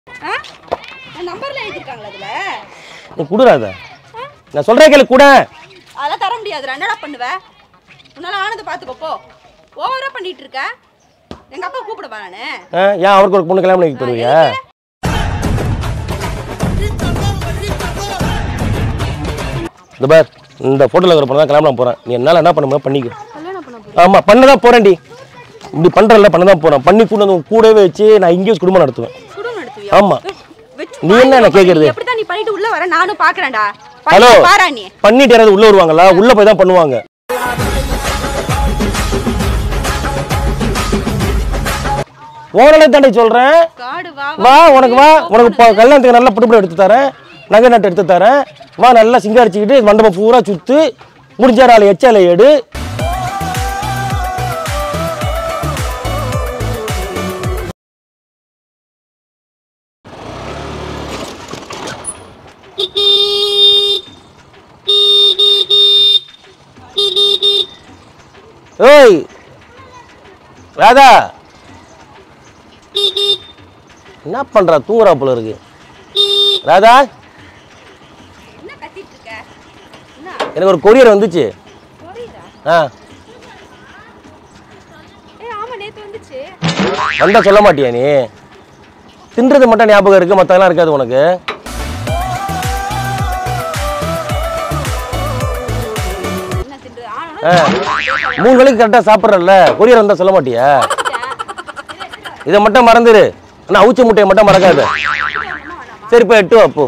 ஆ என் நம்பர்ல எழுதிருக்காங்களா அதுல நீ குடுறாத நான் சொல்கிறேன் கேளு கூட அதெல்லாம் தர முடியாதுடா என்னடா பண்ணுவ உன்னால ஆனதை பார்த்துக்கோ போ ஓவரா பண்ணிட்டு இருக்க எங்க அப்பா கூப்பிடவா நானு ஏன் அவருக்கு ஒரு பொண்ணு கல்யாணம் பண்ணி தருவியா இந்த பார் இந்த ஃபோட்டோவில் இருக்கிற பொண்ணு தான் கல்யாணம் போகிறேன் நீ என்னால் என்ன பண்ண முடியும் பண்ணிக்க கல்யாணம் பண்ண ஆமாம் பண்ண தான் போகிறேன்டி இப்படி பண்ணுறல பண்ண தான் போகிறேன் பண்ணி கூட வந்து உன் கூடவே வச்சு நான் இங்கேயே வச்சு குடும்பம் நடத்துவேன் குடும்பம் நடத்துவியா ஆமாம் வச்சு நீ என்ன என்ன கேட்கறது எப்படிதான் நீ பண்ணிட்டு உள்ள வர நானும் பாக்குறேன்டா ஹலோ பண்ணி பாரா நீ பண்ணிட்டு யாராவது உள்ளே வருவாங்களா உள்ளே போய் தான் பண்ணுவாங்க ஓனலே தாண்டி சொல்கிறேன் காடு வா வா உனக்கு வா உனக்கு ப- கல்யாணத்துக்கு நல்ல புடுப்புடு எடுத்து தரேன் நகை நட்டு எடுத்து தரேன் வா நல்லா சிங்காரிச்சுக்கிட்டு மண்டபம் பூரா சுத்து முடிஞ்ச நாள் எச்சால எடு ஓய் ராதா என்ன பண்றா தூங்குறா போல இருக்கு ராதா என்ன கத்திட்டு இருக்க என்ன எனக்கு ஒரு கொரியர் வந்துச்சு புரியுதா ஆ ஏ ஆமா நேத்து வந்துச்சு வந்தா சொல்ல மாட்டியா நீ தின்றது மட்டும் ஞாபகம் இருக்கு மற்றதெல்லாம் இருக்காது உனக்கு என்ன திண்டு ஆ. ஆனா மூணு வேளைக்கு கரெக்டாக சாப்பிட்றல்ல கொரியர் வந்தா சொல்ல மாட்டியா இதை மட்டும் மறந்துடு ஆனால் அவுச்ச முட்டையை மட்டும் மறக்காத சரி போ எட்டு வா போ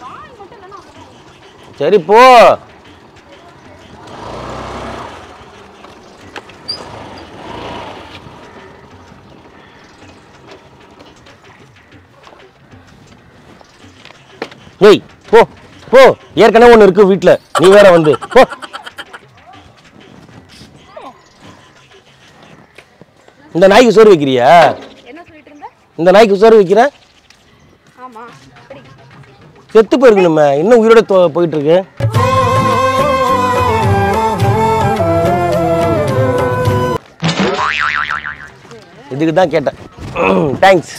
சரி போ ஏய் போ போ ஏற்கனவே ஒன்று இருக்கு வீட்டில் நீ வேற வந்து போ இந்த நாய்க்கு சோறு வைக்கிறியா என்ன சொல்லிட்டு இருந்த இந்த நாய்க்கு சோறு வைக்கிற ஆமா சரி செத்து போயிருக்கணுமே இன்னும் உயிரோட தொ- போயிட்டு இருக்கு இதுக்கு தான் கேட்டேன் தேங்க்ஸ்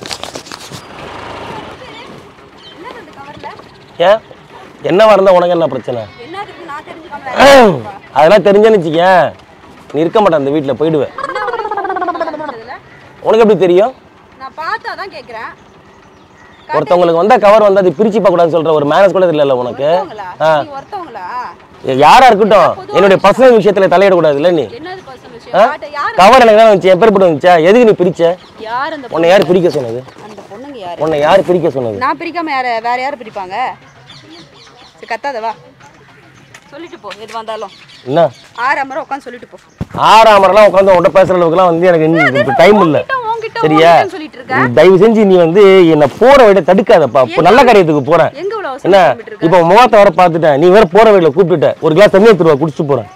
என்னது அந்த கவர்ல ஏன் என்ன இருந்தால் உனக்கு என்ன பிரச்சனை என்ன இருக்கு நான் தெரிஞ்சுக்காம அதெல்லாம் தெரிஞ்சேன்னு வச்சுக்கேன் நீ இருக்க மாட்டேன் அந்த வீட்டில் போயிடுவேன் என்ன ஒரு இதுல உனக்கு எப்படி தெரியும் நான் பார்த்தா தான் கேக்குறேன் ஒருத்தவங்களுக்கு வந்தா கவர் வந்து அது பிரிச்சு பார்க்க கூடாதுன்னு சொல்ற ஒரு மேனஸ் கூட இல்லைல்ல உனக்கு ஒருத்தவங்களா ஆ. நீ ஒருத்தவங்களா யாரா இருக்கட்டும் என்னுடைய பர்சனல் விஷயத்துல தலையிடக்கூடாதுல்ல நீ என்னது பர்சனல் விஷயம் யார்ட்ட- யார் கவர் எனக்கு தான் வந்துச்சு என் பேர் போட்டு வந்துச்சா எதுக்கு நீ பிரிச்ச யார் அந்த உன்னை யார் பிரிக்க சொன்னது அந்த பொண்ணுங்க யாரு உன்னை யார் பிரிக்க சொன்னது நான் பிரிக்காம யார வேற யார் பிரிப்பாங்க சரி கத்தாத வா சொல்லிட்டு போ எது வந்தாலும் என்ன ஆறாம் முறை உட்காந்து சொல்லிட்டு போ ஆறாமரெல்லாம் உட்காந்து உன்கிட்ட பேசுற அளவுக்குலாம் வந்து எனக்கு டைம் இல்ல உன்கிட்ட உன்கிட்ட சரியா உன்கிட்டன்னு சொல்லிட்டு இருக்க நீ தயவு செஞ்சு நீ வந்து என்னை போற வழியில தடுக்காதப்பா இப்போ நல்ல காரியத்துக்கு போறேன் எங்க இவ்வளவு என்ன அவசரம் கிளம்பிட்டு இருக்க இப்போ முகத்தை வர பார்த்துட்டேன் நீ வேற போற வழியில கூப்பிட்டுட்ட ஒரு கிளாஸ் தண்ணி எடுத்துருவா குடிச்சிட்டு போறேன்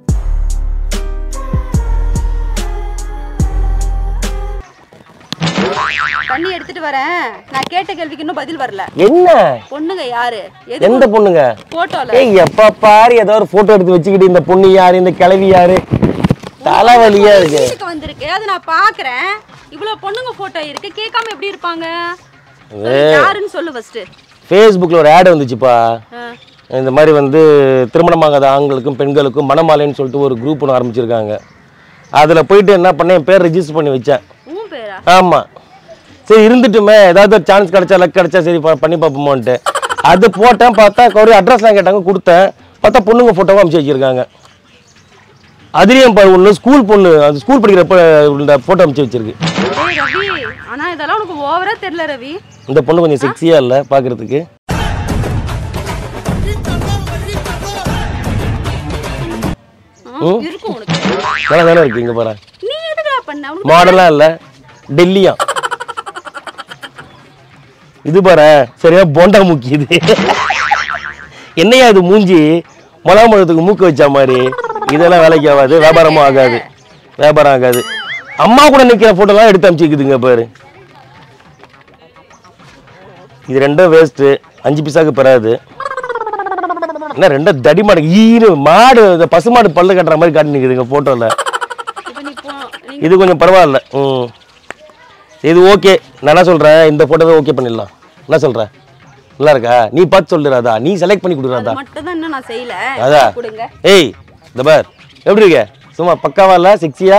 தண்ணி எடுத்துட்டு வரேன் நான் கேட்ட கேள்விக்கு இன்னும் பதில் வரல என்ன பொண்ணுங்க யாரு எது எந்த பொண்ணுங்க போட்டோல ஏய் எப்ப பாரு ஏதோ ஒரு போட்டோ எடுத்து வச்சுக்கிட்டு இந்த பொண்ணு யாரு இந்த கிழவி யாரு தலைவலியா இருக்கு வீட்டுக்கு வந்திருக்கு அது நான் பாக்குறேன் இவ்வளவு பொண்ணுங்க போட்டோ இருக்கு கேட்காம எப்படி இருப்பாங்க சொல்லு, யாருன்னு சொல்லு ஃபர்ஸ்ட் ஃபேஸ்புக்கில் ஒரு ஆட் வந்துச்சுப்பா இந்த மாதிரி வந்து திருமணமாகாத ஆண்களுக்கும் பெண்களுக்கும் மணமாலைன்னு சொல்லிட்டு ஒரு குரூப் ஒன்று ஆரம்பிச்சிருக்காங்க அதில் போயிட்டு என்ன பண்ணேன் என் பேர் ரெஜிஸ்டர் பண்ணி வச்சேன் உன் பேரா ஆமாம் சரி இருந்துட்டுமே ஏதாவது ஒரு சான்ஸ் கிடைச்சா லக் கிடைச்சா சரி ப- பண்ணி பார்ப்போமோன்ட்டு அது போட்டேன் பார்த்தா ஒரு அட்ரஸ்லாம் கேட்டாங்க கொடுத்தேன் பார்த்தா பொண்ணுங்க ஃபோட்டோவும் அனுப்பிச்சு வச்சிருக்காங்க அதுலேயும் பாரு ஒன்று ஸ்கூல் பொண்ணு அது ஸ்கூல் படிக்கிறப்ப இந்த ஃபோட்டோ அனுப்பிச்சு வச்சிருக்கு ஏய் ரவி ஆனா இதெல்லாம் உனக்கு ஓவரா தெரியல ரவி இந்த பொண்ணு கொஞ்சம் செக்ஸியாக இல்லை பார்க்குறதுக்கு ஆ, இருக்கும் உனக்கு நல்லா தானே இருக்கு இங்கே பாரு நீ எதுக்குடா பண்ண உனக்கு மாடலாக இல்லை டெல்லியா இது பாரு சரியா போண்டா முக்கியது என்னையா இது மூஞ்சி மிளகா முழத்துக்கு மூக்கு வச்ச மாதிரி இதெல்லாம் வேலைக்கு ஆகாது வியாபாரமும் ஆகாது வியாபாரம் ஆகாது அம்மா கூட நிற்கிற ஃபோட்டோலாம் எடுத்து அனுப்பிச்சிக்குதுங்க பாரு இது ரெண்டும் வேஸ்ட்டு அஞ்சு பைசாக்கு பெறாது என்ன ரெண்டும் தடி மாடு ஈரு மாடு இந்த பசுமாடு பல்லு கட்டுற மாதிரி காட்டி நிற்குதுங்க ஃபோட்டோவில் இப்ப நீ போ நீ இது கொஞ்சம் பரவாயில்ல ம் இது ஓகே நான் என்ன சொல்றேன் இந்த போட்டோவை ஓகே பண்ணிடலாம் என்ன சொல்ற நல்லா இருக்கா நீ பார்த்து சொல்லு ராதா நீ செலக்ட் பண்ணி கொடு ராதா அது மட்டும் தான் இன்னும் நான் செய்யல அதா கொடுங்க ஏய் இந்த பார் எப்படி இருக்க சும்மா பக்காவா இல்ல செக்ஸியா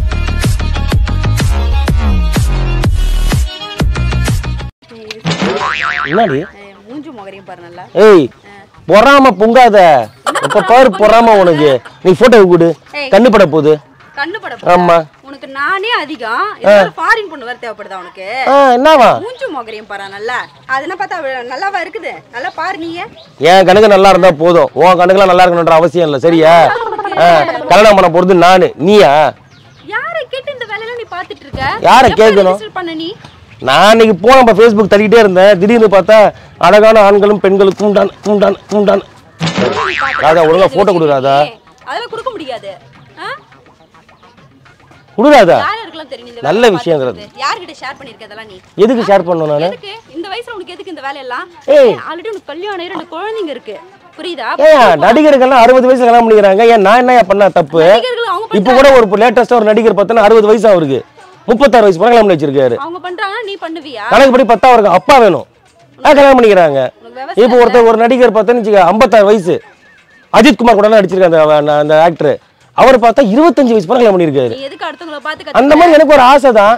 என்னடி ஏய், மூஞ்சி முகரையும் பாரு நல்லா ஏய் பொறாம பொங்காத இப்ப பாரு பொறாம உனக்கு நீ போட்டோ கொடு ஏய். கண்ணு பட போகுது கண்ணு பட ஆமா உனக்கு நானே அதிகம் இருந்தாலும் ஃபாரின் பொண்ணு வேற தேவைப்படுதா உனக்கு ஆ என்னவா மூஞ்சி முகரையும் பாரு நல்லா அதெல்லாம் பார்த்தா அவ- நல்லாவா இருக்குது நல்லா பாரு நீங்க என் கணக்கு நல்லா இருந்தா போதும் உன் கணக்குலாம் நல்லா இருக்கணுன்ற அவசியம் இல்லை சரியா ஆ, கல்யாணம் பண்ண போறது நானு நீயா யாரை கேட்டு இந்த வேலையெல்லாம் நீ பாத்துட்டு இருக்க யாரை எப்ப கேட்கணும்? register பண்ண நீ நான் இன்னைக்கு போன நம்ம ஃபேஸ்புக் தள்ளிக்கிட்டே இருந்தேன் திடீர்னு பார்த்தா அழகான ஆண்களும் பெண்களும் கூண்டான் கூண்டான் கூண்டான் ராதா ஒழுங்கா போட்டோ கொடு ராதா ஏய், அதெல்லாம் கொடுக்க முடியாது ஆ? கொடு ராதா யார் யாருக்கெல்லாம் தெரியும் இந்த நல்ல வேலை விஷயம் பார்த்துக்கிறது? யார்கிட்ட ஷேர் பண்ணிருக்க இதெல்லாம் நீ எதுக்கு ஷேர் பண்ணணும் நான் எதுக்கு இந்த வயசுல உனக்கு எதுக்கு இந்த வேலையெல்லாம் ஏய். ஆல்ரெடி உனக்கு கல்யாணம் ஆகி ரெண்டு குழந்தைங்க இருக்கு புரியுதா ஏன் நடிகர்கள்லாம் அறுபது வயசு கல்யாணம் பண்ணிக்கிறாங்க ஏன் நான் என்ன பண்ண தப்பு நடிகர்கள் அவங்க இப்போ கூட ஒரு லேட்டஸ்டா ஒரு நடிகர் பார்த்தோன்னா அறுபது வயசு அவருக்கு முப்பத்தாறு வயசு கல்யாணம் பண்ணி வச்சிருக்காரு அவங்க பண்றாங்கன்னா நீ பண்ணுவியா கணக்குப்படி பத்தா அவருக்கு அப்பா வேணும் ஆ கல்யாணம் பண்ணிக்கிறாங்க உனக்கு விவசாயம் இப்போ ஒருத்தர் ஒரு நடிகர் பார்த்தோன்னு வச்சுக்க ஐம்பத்தாறு வயசு அஜித் குமார் கூட நடிச்சிருக்காங்க அந்த அந்த- அந்த ஆக்டர் அவர் பார்த்தா இருபத்தஞ்சு வயசு கல்யாணம் பண்ணியிருக்காரு நீ எதுக்கு அடுத்தவங்கள பார்த்து கத்து அந்த மாதிரி எனக்கு ஒரு ஆசை தான்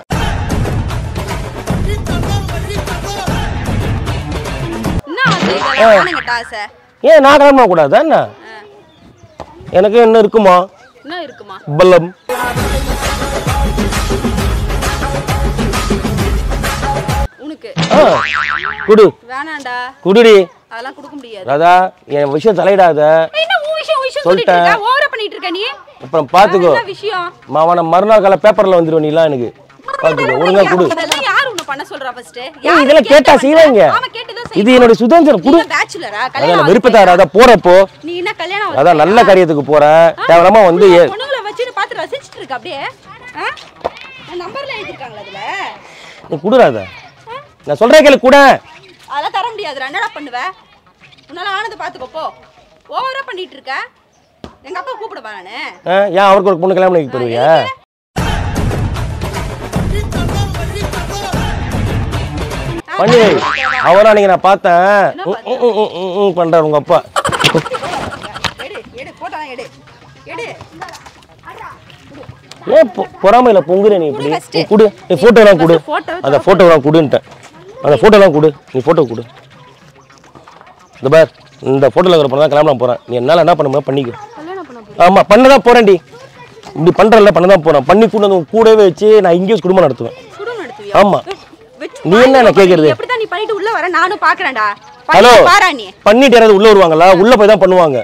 என்ன ஆசை இதெல்லாம் ஆனங்கட்ட ஆசை ஏன் நான் கல்யாணம் பண்ணக்கூடாதா என்ன எனக்கு என்ன இருக்குமா என்ன இருக்குமா பல்லம் உனக்கு ஆ குடு வேணாண்டா குடுடி அதெல்லாம் கொடுக்க முடியாது ராதா என் விஷயம் தலையிடாத என்ன உன் விஷயம் உன் விஷயம் சொல்லிட்டு இருக்க ஓவரா பண்ணிட்டு இருக்க நீ அப்புறம் பார்த்துக்கோ என்ன விஷயம் மாவன மறுநாள் காலை பேப்பர்ல வந்துருவ நீலாம் எனக்கு பார்த்துக்கோ ஒழுங்கா குடு இதெல்லாம் யார் உன்னை பண்ண சொல்றா ஃபர்ஸ்ட் ஏய், இதெல்லாம் கேட்டா செய்வாங்க ஆமா கேட்டுதான் இது என்னோட சுதந்திரம் குடு பேச்சுலரா அதான் கல்யாணம் விருப்பத்தாரு அதான் போறப்போ நீ என்ன கல்யாணம் அதான் நல்ல காரியத்துக்கு போறேன் தேவையில்லாம வந்து ஏ- பொண்ணுங்களை வச்சு பார்த்து ரசிச்சிட்டு இருக்க அப்படியே ஆ? என் நம்பர்ல எழுதிருக்காங்களா அதுல நீ குடுறாத நான் சொல்றேன் கேளு கூட அதெல்லாம் தர முடியாதுடா என்னடா பண்ணுவ உன்னால ஆனது பாத்துக்கோ போ ஓவரா பண்ணிட்டு இருக்க எங்க அப்பா கூப்பிடுவா நானு ஏன் அவருக்கு ஒரு பொண்ணு கல்யாணம் பண்ணி தருவீங்க பண்ணி வை அவனா நீங்க நான் பார்த்தேன் ம், ம், ம், ம், ம், ம் பண்றாரு உங்க அப்பா எடு எடு போட்டோ எடு எடு ஏன் பொ- பொறாமையில பொங்குற நீ இப்படி first. நீ குடு நீ போட்டோலாம் கொடு First photo அந்த போட்டோலாம் கொடுன்ட்டேன் அந்த போட்டோலாம் கொடு நீ போட்டோ கொடு இந்த பார் இந்த போட்டோல இருக்கிற பொண்ணு தான் கல்யாணம் பண்ண போறேன் நீ என்னால என்ன பண்ண முடியும் பண்ணிக்கோ கல்யாணம் பண்ண ஆமா பண்ணதான் போறேன்டி இப்படி பண்றல பண்ணதான் போறேன் பண்ணி கூட வந்து உன் கூடவே வச்சு நான் இங்கேயும் குடும்பம் நடத்துவேன் குடும்பம் நடத்துவியா ஆமா வெச்சு நீ என்ன என்ன கேக்குறது? எப்படிதான் நீ பண்ணிட்டு உள்ள வர நானும் பாக்குறேன்டா ஹலோ பண்ணி பாரா நீ பண்ணிட்டு யாராவது உள்ள வருவாங்களா உள்ள போய் தான் பண்ணுவாங்க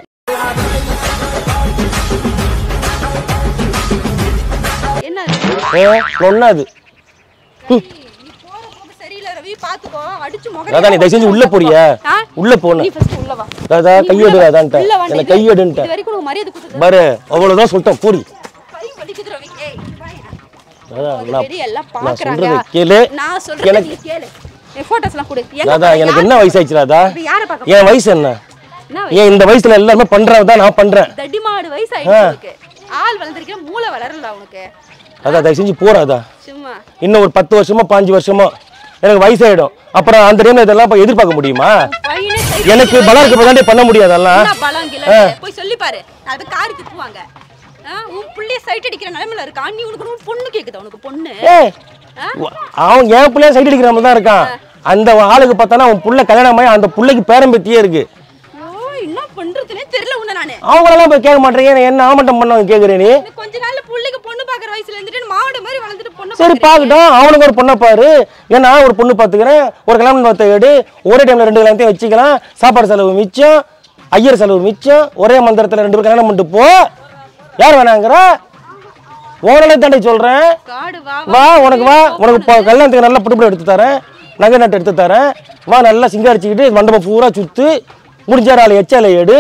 என்ன ஏ சொன்னாது நீ போற போக்கு சரியில்லை ரவி பாத்துக்கோ அடிச்சு முகம் ராதா நீ தயவு செஞ்சு உள்ள போறியா ஆ? உள்ள போன நீ ஃபர்ஸ்ட் உள்ள வா ராதா நீ கையெடு உள்ள வா. ராதான்ட்ட உள்ள வா, நீ எனக்கு இது- கையெடுன்ட்ட இது வரைக்கும் உனக்கு மரியாதை கொடுத்தது பாரு அவ்வளவுதான் சொல்லிட்டேன் போடி கை வலிக்குது ரவி ஏய் வாயா. ராதா நான் ரெடி எல்லாம் நான் பாக்குறாங்க சொல்றதை கேளு நான் சொல்றது எனக்கு- நீ கேளு என் போட்டோஸ்லாம் கொடு எங்க ராதா பாரு, எனக்கு யார் என்ன வயசாயிடுச்சு ராதா இப்ப யாரை பார்க்க என் வயசு என்ன என்ன ஏன் இந்த வயசுல எல்லாருமே பண்றதான் நான் பண்றேன் தடிமாடு வயசு ஆயிடுச்சு உனக்கு ஆள் வளர்ந்துருக்க மூளை வளரல உனக்கு அதான் தயவு செஞ்சு போறாதா சும்மா இன்னும் ஒரு பத்து வருஷமோ பாஞ்சு வருஷமோ எனக்கு வயசாயிடும் அப்புறம் அந்த டைம்ல இதெல்லாம் போய் எதிர்பார்க்க முடியுமா பையனே சைக்கிள் எனக்கு பலம் இருக்க தாண்டி பண்ண முடியாது அதெல்லாம் என்ன பலம் கிலம் போய் சொல்லி பாரு அது காரி திட்டுவாங்க ஆ, உன் புள்ளைய சைட் அடிக்கிற நிலைமையில இருக்கா நீ உனக்கு ஒரு பொண்ணு கேக்குதா உனக்கு பொண்ணு ஏய் ஆ? அவன் என் பிள்ளைய சைட் அடிக்கிற மாதிரி தான் இருக்கான் அந்த ஆளுக்கு பார்த்தானா அவன் புள்ள கல்யாணம் ஆகி அந்த புள்ளைக்கு பேரம்பத்தியே இருக்கு ஐயோ என்ன பண்றதுனே தெரியல உன்ன நானு அவங்களெல்லாம் போய் கேட்க மாட்டேங்க என்ன ஆமட்டம் பண்ண கேட்குறே நீ இன்னும் கொஞ்ச நாள்ல புள்ளைக்கு பொண்ணு பாக்குற வயசுல இருந்துட்டு மாவட்ட மாதிரி வளர்ந்துட்டு பொண்ணு சரி பாக்குறீங்க. பார்க்கட்டும் அவனுக்கு ஒரு பொண்ணை பாரு ஏன்னா நான் ஒரு பொண்ணு பார்த்துக்கிறேன் ஒரு கல்யாணம் பார்த்த எடு ஒரே டைம்ல ரெண்டு கல்யாணத்தையும் வச்சுக்கலாம் சாப்பாடு செலவு மிச்சம் ஐயர் செலவு மிச்சம் ஒரே மந்திரத்துல ரெண்டு பேரும் கல்யாணம் பண்ணிட்டு போ யார் வேணாங்கிறா உங்களை தாண்டி சொல்றேன் காடு வா வா உனக்கு வா உனக்கு இப்போ கல்யாணத்துக்கு நல்ல புட்டுப்படம் எடுத்து தரேன் நகை நட்டு எடுத்து தரேன் வா நல்லா சிங்காரிச்சுக்கிட்டு மண்டபம் பூரா சுத்து முடிஞ்ச ஆள் எச்சால எடு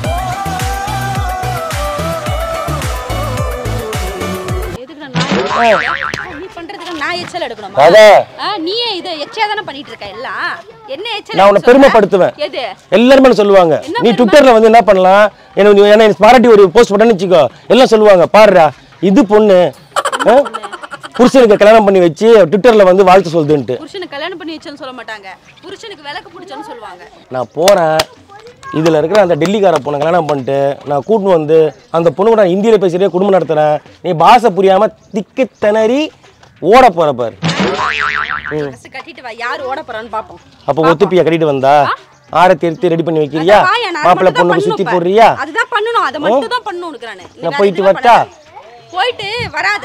எதுக்கு நான் நீ பண்றதுக்கு நான் எச்சல் எடுக்கணுமா அத ஆ, நீயே இது எச்சையா தானே பண்ணிட்டு இருக்க எல்லாம் என்ன எச்சல் நான் உன்னை எடுக்க சொல்ற? பெருமைப்படுத்துவேன். எது எல்லாருமே சொல்லுவாங்க என்ன நீ ட்விட்டர்ல வந்து என்ன பண்ணலாம் என்ன நீ என்ன பாராட்டி ஒரு போஸ்ட் பண்ணேன்னு வச்சுக்கோ எல்லாம் சொல்லுவாங்க பாருடா இது பொண்ணு ஆ? புருஷனுக்கு கல்யாணம் பண்ணி வச்சு ட்விட்டர்ல வந்து வாழ்த்து சொல்லுதுன்ட்டு புருஷனுக்கு கல்யாணம் பண்ணி வச்சேன்னு சொல்ல மாட்டாங்க புருஷனுக்கு விளக்கு பிடிச்சேன்னு சொல்லுவாங்க நான் போறேன் இதுல இருக்கிற அந்த டெல்லிக்கார பொண்ணை கல்யாணம் பண்ணிட்டு நான் கூட்டின்னு வந்து அந்த பொண்ணு நான் ஹிந்தியில பேசிட்டே குடும்பம் நடத்துறேன் நீ பாஷை புரியாம திக்கு திணறி ஓட போற பாரு ட்ரெஸ் கட்டிட்டு வா யார் ஓட போறான்னு பாப்போம் அப்போ ஒத்துப்பியா கட்டிட்டு வந்தா ஆரத்தி எடுத்து ரெடி பண்ணி வைக்கிறியா அதான் வாயா, நான் அதை மாப்பிள்ளை மட்டும் தான் பொண்ணுக்கு சுத்தி பண்ணணும் இப்ப. போடுறியா அதுதான் பண்ணணும் அதை மட்டும் தான் பண்ணணும் உனக்கு நானு நீ நான் வேற போயிட்டு எதுவுமே வரட்டா? பண்ணாத. போயிட்டு வராத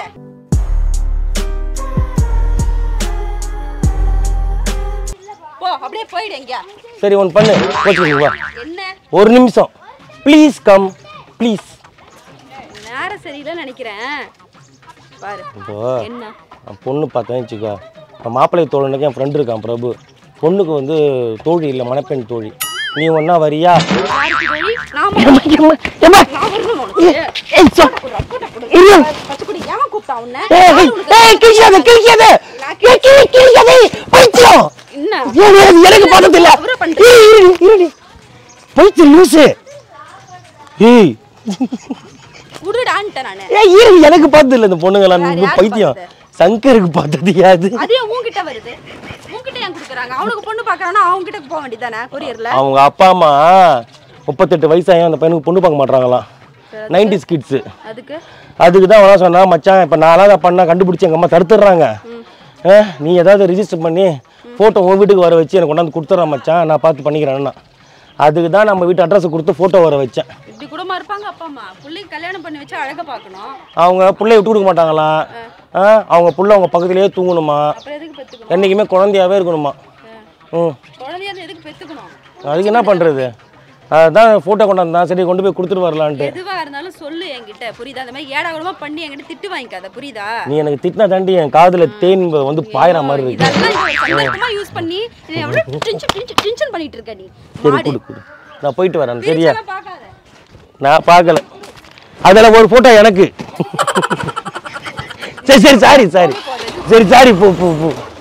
போ அப்படியே போயிடு எங்கயா சரி ஒன்று பண்ணு கோச்சுக்கு வா என்ன ஒரு நிமிஷம் ப்ளீஸ் கம் ப்ளீஸ் நேரம் சரியில்லைன்னு நினைக்கிறேன் பாரு இப்போ என்ன நான் பொண்ணு பார்த்தேன் வச்சுக்கோ நான் மாப்பிள்ளை தோழனுக்கு என் ஃப்ரெண்டு இருக்கான் பிரபு பொண்ணுக்கு வந்து தோழி இல்லை மணப்பெண் தோழி நீ ஒன்றா வரியா யாருக்கு தோழி? நாம நான் வரணும் உனக்கு. போடா, போடா, போடா. பச்சைக்குடி, ஏம்மா கூப்பிட்டா உன்னை? யாரு உனக்கு கிழிக்காத கிழிக்காத கிழிக்காத பைத்தியம் என்ன ஏன் ஏன் எனக்கு பார்த்தது இல்ல அவரே பண்ணிட்டு. ஏய், இரு, இருடி. பைத்தியம் லூசு ஏய் விடுடான்ட்டேன் நானு ஏய் இரு எனக்கு பார்த்தது இல்ல இந்த பொண்ணுங்களாம் யார், நீ யாருக்கு பைத்தியம் பார்த்தது? சங்கருக்கு பார்த்தது யாது அதே உன்கிட்ட வருது உன்கிட்ட ஏன் கொடுக்குறாங்க அவனுக்கு பொண்ணு பார்க்கறானா அவங்க கிட்ட போக வேண்டியதானே கொரியர்ல அவங்க அப்பா அம்மா முப்பத்தெட்டு வயசாயும் அந்த பையனுக்கு பொண்ணு பார்க்க மாட்றாங்களாம் நைன்டிஸ் கிட்ஸு அதுக்கு அதுக்கு தான் அவனா சொன்னா மச்சான் இப்போ நான் அதை பண்ணால் கண்டுபிடிச்சி எங்கள் அம்மா தடுத்துடுறாங்க ஆ, நீ ஏதாவது ரிஜிஸ்டர் பண்ணி ஃபோட்டோ உன் வீட்டுக்கு வர வச்சு எனக்கு கொண்டாந்து கொடுத்துட்றேன் மச்சான் நான் பார்த்து பண்ணிக்கிறேன்னா அதுக்கு தான் நம்ம வீட்டு அட்ரஸ் கொடுத்து ஃபோட்டோ வர வச்சேன் இப்படி கூடமா இருப்பாங்க அப்பா அம்மா பிள்ளைக்கு கல்யாணம் பண்ணி வச்சு அழகா பார்க்கணும் அவங்க பிள்ளைய விட்டு கொடுக்க மாட்டாங்களாம் ஆ, அவங்க புள்ள அவங்க பக்கத்துலேயே தூங்கணுமா அப்புறம் எதுக்கு பெத்துக்கணும் என்றைக்குமே குழந்தையாவே இருக்கணுமா ம் குழந்தையா இருந்தா எதுக்கு பெத்துக்கணும் அதுக்கு என்ன பண்ணுறது அதுதான் ஃபோட்டோ கொண்டாந்தான் சரி கொண்டு போய் கொடுத்துட்டு வரலான்ட்டு எதுவா இருந்தாலும் சொல்லு என்கிட்ட புரியுதா அந்த மாதிரி ஏடாகூடமா பண்ணி என்கிட்ட திட்டு வாங்கிக்காத புரியுதா நீ எனக்கு திட்டினா தாண்டி என் காதுல தேன் வந்து பாயிற மாதிரி இருக்கு இதெல்லாம் நீ ஒரு சந்தர்ப்பமா யூஸ் பண்ணி நீ எவ்வளவு டென்ஷன் டென்ஷன் டென்ஷன் பண்ணிட்டு இருக்க நீ சரி மாடு கொடு கொடு நான் போயிட்டு வரேன் சரியா பிரிச்செல்லாம் பார்க்காத நான் பார்க்கல அதில் ஒரு ஃபோட்டோ எனக்கு சரி சரி சாரி சாரி சரி சாரி போ போ போ